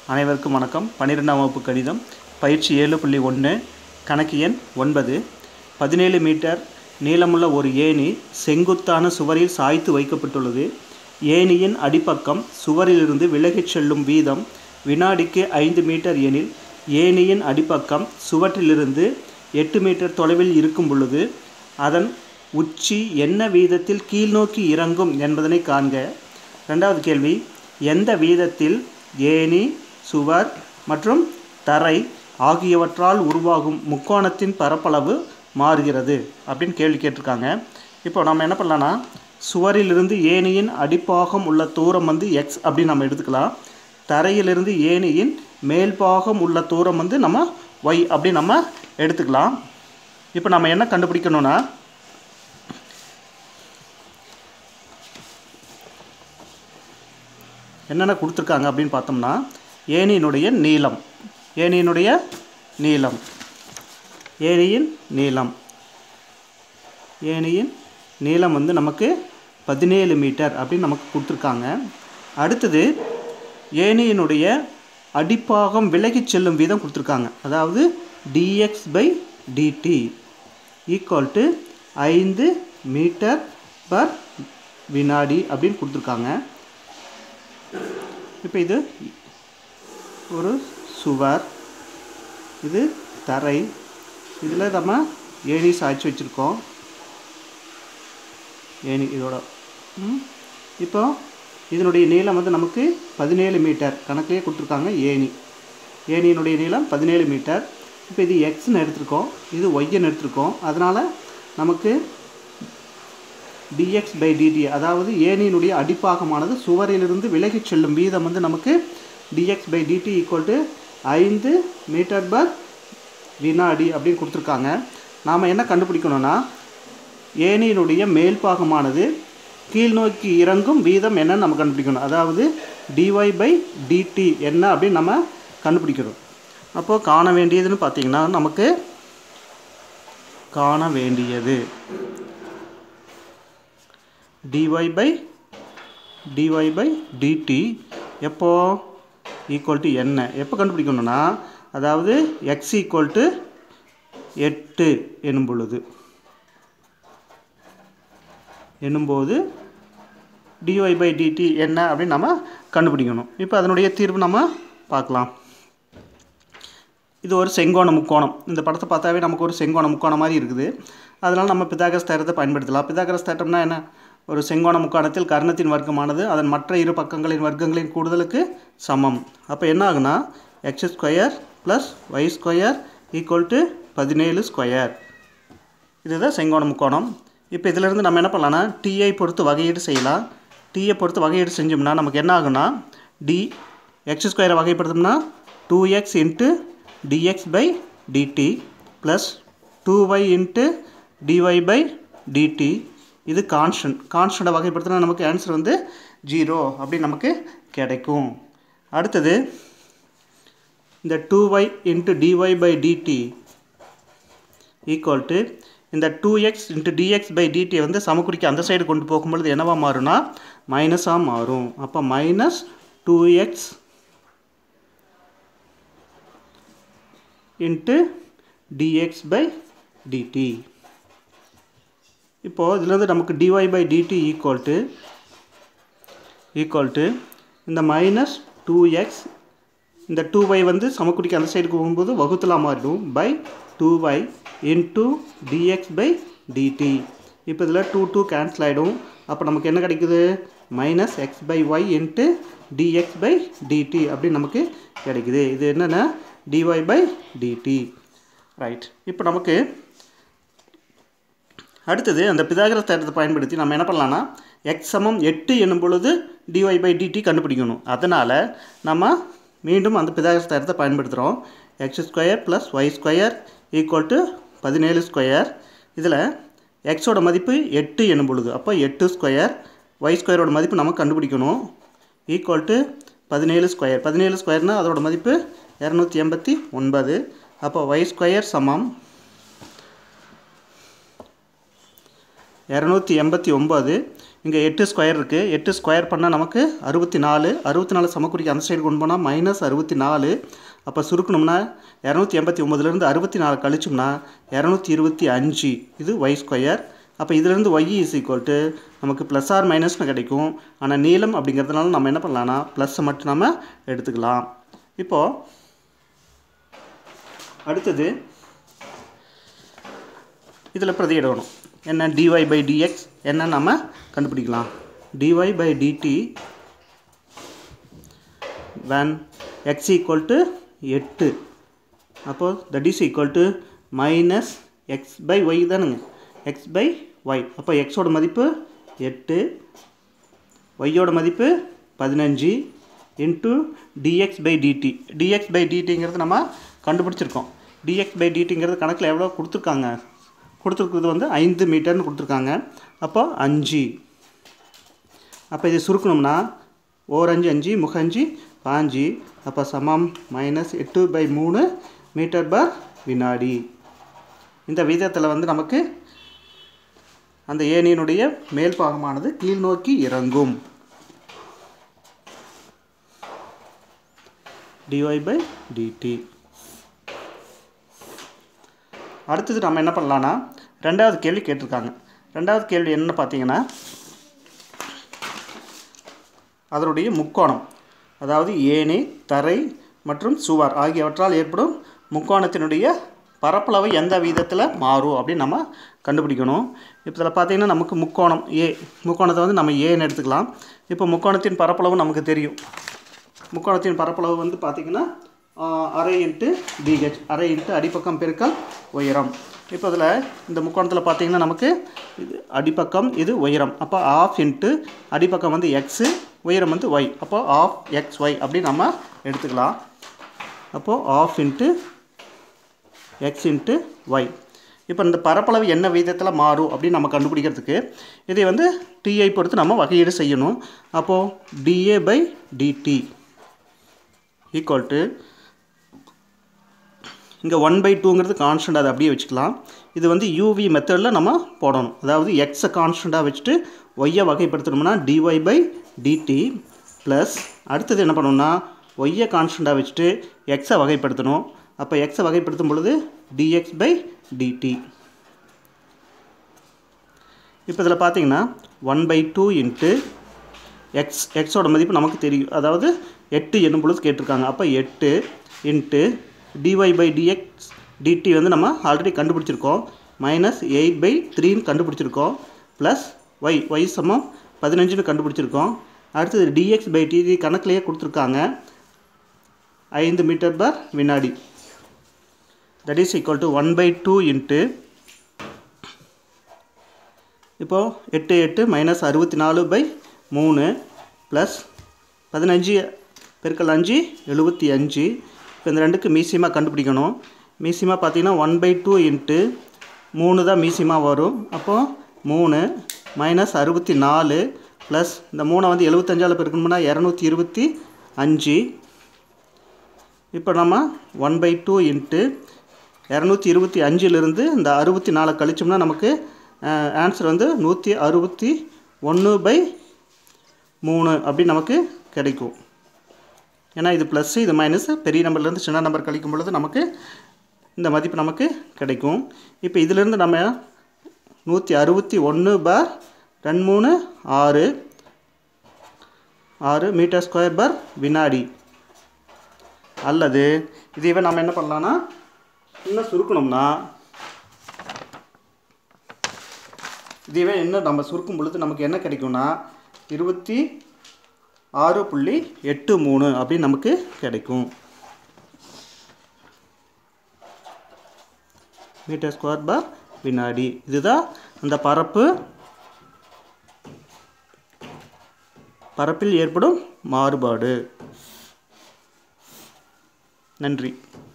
அனைவருக்கும் வணக்கம் பன்னிரெண்டாம் வகுப்பு கணிதம் பயிற்சி ஏழு புள்ளி ஒன்று கணக்கு எண் ஒன்பது பதினேழு மீட்டர் நீளமுள்ள ஒரு ஏணி செங்குத்தான சுவரில் சாய்த்து வைக்கப்பட்டுள்ளது ஏணியின் அடிப்பக்கம் சுவரிலிருந்து விலகிச் செல்லும் வீதம் வினாடிக்கு ஐந்து மீட்டர் எனில் ஏணியின் அடிப்பக்கம் சுவற்றிலிருந்து எட்டு மீட்டர் தொலைவில் இருக்கும் பொழுது அதன் உச்சி என்ன வீதத்தில் கீழ்நோக்கி இறங்கும் என்பதனை காண்க ரெண்டாவது கேள்வி எந்த வீதத்தில் ஏணி சுவர் மற்றும் தரை ஆகியவற்றால் உருவாகும் முக்கோணத்தின் பரப்பளவு மாறுகிறது அப்படின்னு கேள்வி கேட்டிருக்காங்க இப்போ நம்ம என்ன பண்ணலான்னா சுவரிலிருந்து ஏணியின் அடிப்பாகம் உள்ள தூரம் வந்து எக்ஸ் அப்படின்னு நம்ம எடுத்துக்கலாம் தரையிலிருந்து ஏணியின் மேல்பாகம் உள்ள தூரம் வந்து நம்ம ஒய் அப்படி நம்ம எடுத்துக்கலாம் இப்போ நம்ம என்ன கண்டுபிடிக்கணும்னா என்னென்ன கொடுத்துருக்காங்க அப்படின்னு பார்த்தோம்னா ஏணியினுடைய நீளம் ஏணியினுடைய நீளம் ஏணியின் நீளம் ஏணியின் நீளம் வந்து நமக்கு பதினேழு மீட்டர் அப்படின்னு நமக்கு கொடுத்துருக்காங்க அடுத்தது ஏணியினுடைய அடிப்பாகம் விலகிச் செல்லும் வீதம் கொடுத்துருக்காங்க அதாவது d x by d t equal to ஐந்து மீட்டர் பர் வினாடி அப்படின்னு கொடுத்துருக்காங்க இப்போ இது ஒரு சுவர் இது தரை இதில் நம்ம ஏணி சாய்ச்சி வச்சுருக்கோம் ஏணி இதோட ம். இப்போ இதனுடைய நீளம் வந்து நமக்கு பதினேழு மீட்டர் கணக்கிலே கொடுத்துருக்காங்க ஏணி ஏணியினுடைய நீளம் பதினேழு மீட்டர் இப்போ இது எக்ஸ்னு எடுத்திருக்கோம் இது ஒய்ன்னு எடுத்திருக்கோம் அதனால் நமக்கு dx பை dt அதாவது ஏணியினுடைய அடிப்பாகமானது சுவரிலிருந்து விலகிச் செல்லும் வீதம் வந்து நமக்கு dx by dt equal to ஐந்து மீட்டர் பர் வினாடி அப்படின்னு கொடுத்துருக்காங்க நாம் என்ன கண்டுபிடிக்கணும்னா ஏணியினுடைய மேல்பாகமானது கீழ்நோக்கி இறங்கும் வீதம் என்னன்னு நம்ம கண்டுபிடிக்கணும் அதாவது dy பை dt என்ன அப்படின்னு நம்ம கண்டுபிடிக்கணும் அப்போது காண வேண்டியதுன்னு பார்த்தீங்கன்னா நமக்கு காண வேண்டியது dy by dy by dt எப்போ ஈக்குவல் டு என்ன எப்போ கண்டுபிடிக்கணும்னா அதாவது எக்ஸ் ஈக்குவல் டு எட்டு எனும் பொழுது எனும்போது dy பை dt என்ன அப்படின்னு நம்ம கண்டுபிடிக்கணும் இப்போ அதனுடைய தீர்வு நம்ம பார்க்கலாம் இது ஒரு செங்கோண முக்கோணம் இந்த படத்தை பார்த்தாவே நமக்கு ஒரு செங்கோண முக்கோணம் மாதிரி இருக்குது அதனால் நம்ம பிதாகரஸ் தேற்றத்தை பயன்படுத்தலாம் பிதாகரஸ் தேற்றம்னா என்ன ஒரு செங்கோண முக்கோணத்தில் கர்ணத்தின் வர்க்கமானது அதன் மற்ற இரு பக்கங்களின் வர்க்கங்களின் கூடுதலுக்கு சமம் அப்போ என்ன ஆகுனா x square plus y square equal to பதினேழு ஸ்கொயர் இதுதான் செங்கோண முக்கோணம் இப்போ இதிலிருந்து நம்ம என்ன பண்ணலாம்னா டீயை பொறுத்து வகையீடு செய்யலாம் டீயை பொறுத்து வகையீடு செஞ்சோம்னா நமக்கு என்ன ஆகுனா டி எக்ஸ் ஸ்கொயரை வகைப்படுத்தோம்னா two x into d x by d t plus two y into d y by d t இது கான்ஸ்டன்ட் கான்ஸ்டண்ட்டை வகைப்படுத்தினா நமக்கு ஆன்சர் வந்து ஜீரோ அப்படி நமக்கு கிடைக்கும் அடுத்தது இந்த two y into d y by d t equal to இந்த two x into d x by டிடியை வந்து சமக்குறிக்கு அந்த சைடு கொண்டு போகும்பொழுது என்னவா மாறும்னா மைனஸாக மாறும் அப்போ minus two x into d x by d t இப்போது இதுலேருந்து நமக்கு d y by d t equal to equal to இந்த மைனஸ் டூ எக்ஸ் இந்த டூ ஒய் வந்து சமக்குறிக்கு அந்த சைடுக்கு போகும்போது வகுத்தலாம் மாறிடும் by two y into d x by d t இப்போ இதில் டூ டூ கேன்சல் ஆகிடும் அப்போ நமக்கு என்ன கிடைக்குது minus x by y into d x by d t அப்படின்னு நமக்கு கிடைக்குது இது என்னென்ன டிஒய் பை டிடி ரைட் இப்போ நமக்கு அடுத்தது அந்த பிதாகரஸ் தேற்றத்தை பயன்படுத்தி நம்ம என்ன பண்ணலாம்னா எக்ஸ் சமம் எட்டு என்னும் பொழுது டிஒய் பை டிடி கண்டுபிடிக்கணும் அதனால் நம்ம மீண்டும் அந்த பிதாகரஸ் தேற்றத்தை பயன்படுத்துகிறோம் x square plus y square equal to பதினேழு ஸ்கொயர் இதில் எக்ஸோட மதிப்பு எட்டு என்னும் பொழுது அப்போ எட்டு ஸ்கொயர் ஒய் ஸ்கொயரோட மதிப்பு நம்ம கண்டுபிடிக்கணும் ஈக்குவல் டு பதினேழு ஸ்கொயர் பதினேழு ஸ்கொயர்னால் அதோட மதிப்பு இரநூத்தி எண்பத்தி ஒன்பது அப்போ ஒய் ஸ்கொயர் சமம் இரநூத்தி எண்பத்தி ஒம்பது இங்கே எட்டு ஸ்கொயர் இருக்குது எட்டு ஸ்கொயர் பண்ணால் நமக்கு அறுபத்தி நாலு அறுபத்தி நாலு சமக்குறிக்கு அந்த சைடு கொண்டு போனால் மைனஸ் அறுபத்தி நாலு அப்போ சுருக்கணும்னா இரநூத்தி எண்பத்தி ஒம்பதுலேருந்து அறுபத்தி நாலு கழிச்சோம்னா இரநூத்தி இருபத்தி அஞ்சு இது ஒய் ஸ்கொயர் அப்போ இதுலேருந்து ஒய் இஸ் ஈக்குவல் டு நமக்கு ப்ளஸ் ஆர் மைனஸ்னு கிடைக்கும் ஆனால் நீளம் அப்படிங்கிறதுனால நம்ம என்ன பண்ணலாம்னா ப்ளஸ்ஸை மட்டும் நம்ம எடுத்துக்கலாம் இப்போது அடுத்தது இதில் பிரதியிடணும் என்ன dy பை டிஎக்ஸ் என்ன நம்ம கண்டுபிடிக்கலாம் dy by d t when x equal to எட்டு அப்போது that is equal to minus x by y தானுங்க எக்ஸ் பை ஒய் அப்போ எக்ஸோட மதிப்பு எட்டு ஒய்யோட மதிப்பு பதினஞ்சு into d x by d t d x by டிடிங்கிறது நம்ம கண்டுபிடிச்சிருக்கோம் டிஎக்ஸ் பை டிடிங்கிறது கணக்கில் எவ்வளோ கொடுத்துருக்காங்க கொடுத்துருக்குறது வந்து ஐந்து மீட்டர்னு கொடுத்துருக்காங்க அப்போ அஞ்சு அப்போ இது சுருக்கணும்னா ஓரஞ்சு அஞ்சு முகஞ்சு பாஞ்சு அப்போ சமம் மைனஸ் எட்டு பை மூணு மீட்டர் பர் வினாடி இந்த விதத்தில் வந்து நமக்கு அந்த ஏணியினுடைய மேல் பாகமானது கீழ் நோக்கி இறங்கும் dy பை டிடி அடுத்தது நம்ம என்ன பண்ணலான்னா ரெண்டாவது கேள்வி கேட்டிருக்காங்க ரெண்டாவது கேள்வி என்ன பார்த்தீங்கன்னா அதனுடைய முக்கோணம் அதாவது ஏணி தரை மற்றும் சுவர் ஆகியவற்றால் ஏற்படும் முக்கோணத்தினுடைய பரப்பளவு எந்த விதத்தில் மாறும் அப்படின்னு நம்ம கண்டுபிடிக்கணும் இப்போ இதில் பார்த்தீங்கன்னா நமக்கு முக்கோணம் ஏ முக்கோணத்தை வந்து நம்ம ஏன்னு எடுத்துக்கலாம் இப்போ முக்கோணத்தின் பரப்பளவு நமக்கு தெரியும் முக்கோணத்தின் பரப்பளவு வந்து பார்த்திங்கன்னா ஆஹ், அரை இன்ட்டு பிஹெச் அரை இன்ட்டு அடிப்பக்கம் பெருக்கல் உயரம் இப்போ இதில் இந்த முக்கோணத்தில் பார்த்தீங்கன்னா நமக்கு இது அடிப்பக்கம் இது உயரம் அப்போ ஆஃப் இன்ட்டு அடிப்பக்கம் வந்து எக்ஸு உயரம் வந்து ஒய் அப்போ ஆஃப் எக்ஸ் ஒய் அப்படி நம்ம எடுத்துக்கலாம் அப்போது half into x into y இப்போ இந்த பரப்பளவு என்ன விதத்தில் மாறும் அப்படின்னு நம்ம கண்டுபிடிக்கிறதுக்கு இதை வந்து டிஐ பொறுத்து நம்ம வகையீடு செய்யணும் அப்போது d a by d t equal to இங்கே ஒன் பை டூங்கிறது கான்ஸ்டன்ட் அதை அப்படியே வச்சுக்கலாம் இது வந்து யூவி மெத்தடில் நம்ம போடணும் அதாவது எக்ஸை கான்ஸ்டண்ட்டாக வச்சுட்டு ஒய்யை வகைப்படுத்தணும்னா டிஒய் பை டிடி ப்ளஸ் அடுத்தது என்ன பண்ணணும்னா ஒய்யை கான்ஸ்டண்ட்டாக வச்சுட்டு எக்ஸை வகைப்படுத்தணும் அப்போ எக்ஸை வகைப்படுத்தும் பொழுது டிஎக்ஸ் பை டிடி இப்போ இதில் பார்த்தீங்கன்னா one by two into x எக்ஸோட மதிப்பு நமக்கு தெரியும் அதாவது எட்டு என்னும் பொழுது கேட்டிருக்காங்க அப்போ எட்டு into d y by d x d t வந்து நம்ம ஆல்ரெடி கண்டுபிடிச்சிருக்கோம் மைனஸ் எயிட் பை த்ரீன்னு கண்டுபிடிச்சிருக்கோம் ப்ளஸ் ஒய் ஒய் சமம் பதினஞ்சுன்னு கண்டுபிடிச்சிருக்கோம் அடுத்தது டிஎக்ஸ் பை டிடி கணக்கிலேயே கொடுத்துருக்காங்க ஐந்து மீட்டர் பர் வினாடி that is equal to one by two into இப்போது எட்டு எட்டு மைனஸ் அறுபத்தி நாலு பை மூணு ப்ளஸ் பதினஞ்சு பெருக்கல் அஞ்சு எழுபத்தி அஞ்சு இப்போ இந்த ரெண்டுக்கு மீசியமாக கண்டுபிடிக்கணும் மீசியமாக பார்த்தீங்கன்னா ஒன் பை டூ இன்ட்டு மூணு தான் மீசியமாக வரும் அப்போது மூணு மைனஸ் அறுபத்தி நாலு ப்ளஸ் இந்த மூணை வந்து எழுபத்தஞ்சால் பெருக்கணும்னா இரநூத்தி இருபத்தி அஞ்சு இப்போ நம்ம ஒன் பை டூ இன்ட்டு இரநூத்தி இருபத்தி அஞ்சிலிருந்து இந்த அறுபத்தி நாலை கழிச்சோம்னா நமக்கு ஆன்சர் வந்து நூற்றி அறுபத்தி ஒன்று பை மூணு அப்படி நமக்கு கிடைக்கும் ஏன்னா இது ப்ளஸ்ஸு இது மைனஸ் பெரிய நம்பர்லேருந்து சின்ன நம்பர் கழிக்கும் பொழுது நமக்கு இந்த மதிப்பு நமக்கு கிடைக்கும் இப்போ இதிலேருந்து நம்ம நூற்றி அறுபத்தி ஒன்று பார் ரெண்டு மூணு ஆறு ஆறு மீட்டர் ஸ்கொயர் பார் வினாடி அல்லது இதுவே நம்ம என்ன பண்ணலான்னா இன்னும் சுருக்கணும்னா இதுவே இன்னும் நம்ம சுருக்கும் பொழுது நமக்கு என்ன கிடைக்கும்னா இருபத்தி ஆறு புள்ளி எட்டு மூணு அப்படின்னு நமக்கு கிடைக்கும் மீட்டர் ஸ்கொயர் பார் வினாடி இதுதான் அந்த பரப்பு பரப்பில் ஏற்படும் மாறுபாடு நன்றி